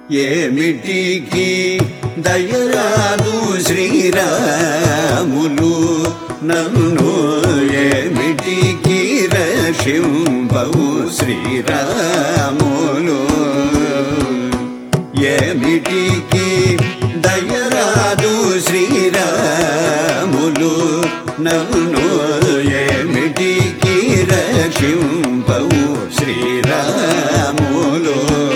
ఏమిటికి దయరాదు శ్రీరాములు నన్ను ఏమిటికి రక్షింపవు శ్రీరాములు ఏమిటికి దయరాదు శ్రీరాములు నన్ను ఏమిటికి రక్షింపవు శ్రీరాములు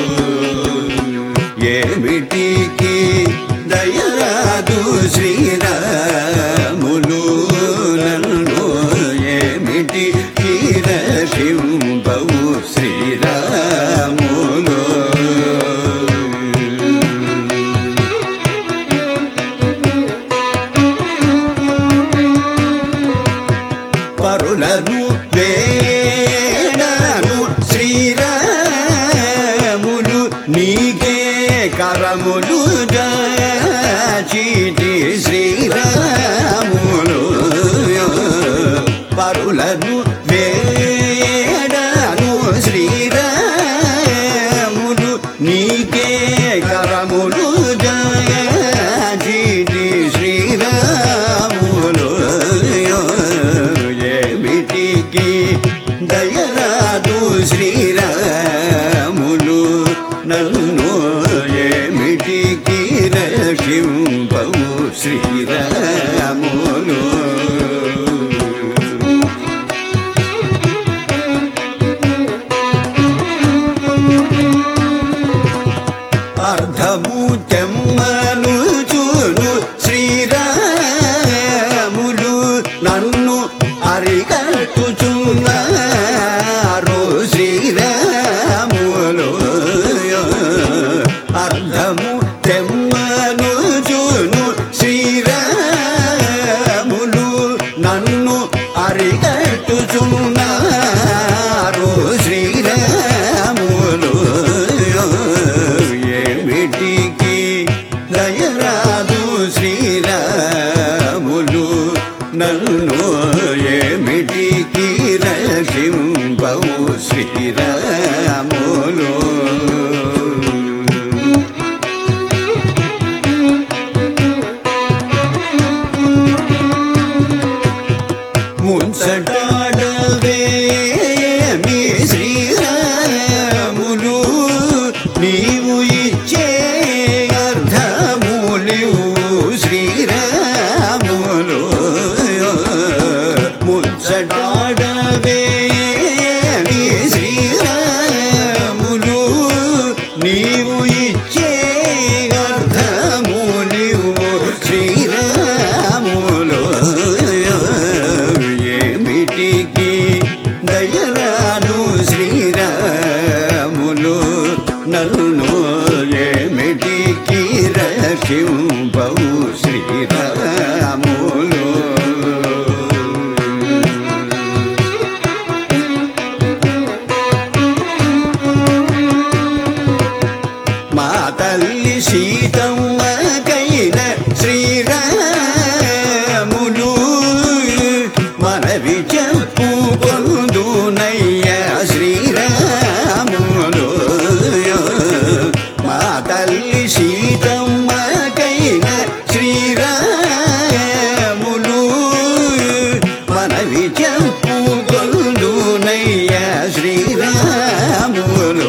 ఏమిటికి దయరాదు శ్రీరాములు నన్ను ఏమిటికి రక్షింపవు శ్రీరాములు పరులను వేడను శ్రీరాములు నీకే కరములు దాచితి శ్రీరాములు పరులను వేడను శ్రీరాములు నీకే కరములు దాచితి శ్రీరాములు ఏమిటికి దయరాదు శ్రీరాములు నన్ను ఏమిటికి రక్షింపవు శ్రీరాములు అర్ధము తెమ్మను చూను శ్రీరాములు నన్ను అరికట్టుచున్నారు శ్రీరాములు అర్ధము తెమ్మను చూను శ్రీరాములు నన్ను అరికట్టుచున్నారు శ్రీరాములు ఏమిటికి దయరాదు శ్రీరాములు నన్ను ఏమిటికి రక్షింపవు శ్రీరాములు ముంచటాడవే మీ శ్రీరాములు నీవు ఇచ్చే అర్ధములివు శ్రీరాములు ముంచటాడవే మీ శ్రీరాములు నీవు ఇచ్చే అర్ధములివు శ్రీరాములు ఏమిటికి దయరాను శ్రీరాములు నన్ను ఏమిటికి రక్షింపవు శ్రీరాములు మా తల్లి సీతమ్మకైన శ్రీరాములు మనవి చెప్పు పొందునయ్య శ్రీరాములు మా తల్లి సీతమ్మకైన శ్రీరాములు మనవి చెప్పు పొందునయ్య శ్రీరాములు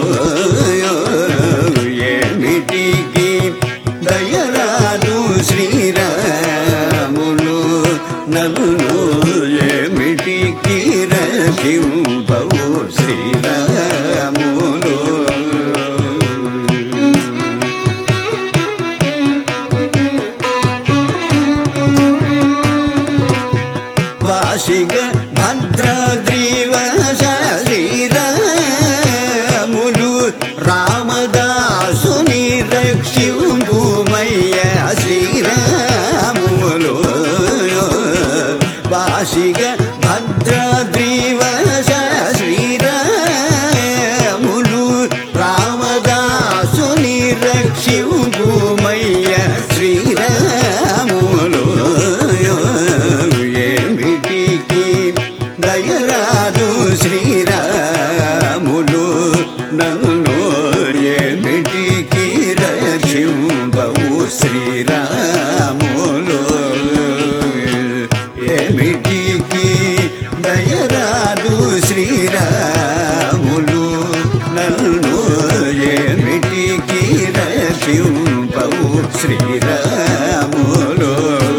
ఏమిటికి దయరాదు శ్రీరాములు నన్ను ఏమిటికి రక్షింపవు శ్రీరాములు వాసిగ భద్రద్రీవశ శ్రీరాములు రామదాసుని రక్షింపుమయ్య శ్రీరాములు వాసిగ భద్రద్రీవశ శ్రీరాములు రామదాసుని రక్షింపుమయ్య శ్రీరాములు ఏమిటికి దయరాదు శ్రీరాములు నన్ను ఏమిటికి రక్ష శ్రీరాములు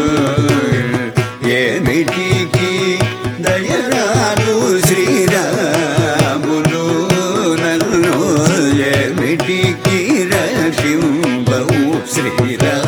ఏమిటికి దయరాలు శ్రీరాములు నన్ను ఏమిటికి రక్షింబవు శ్రీరాములు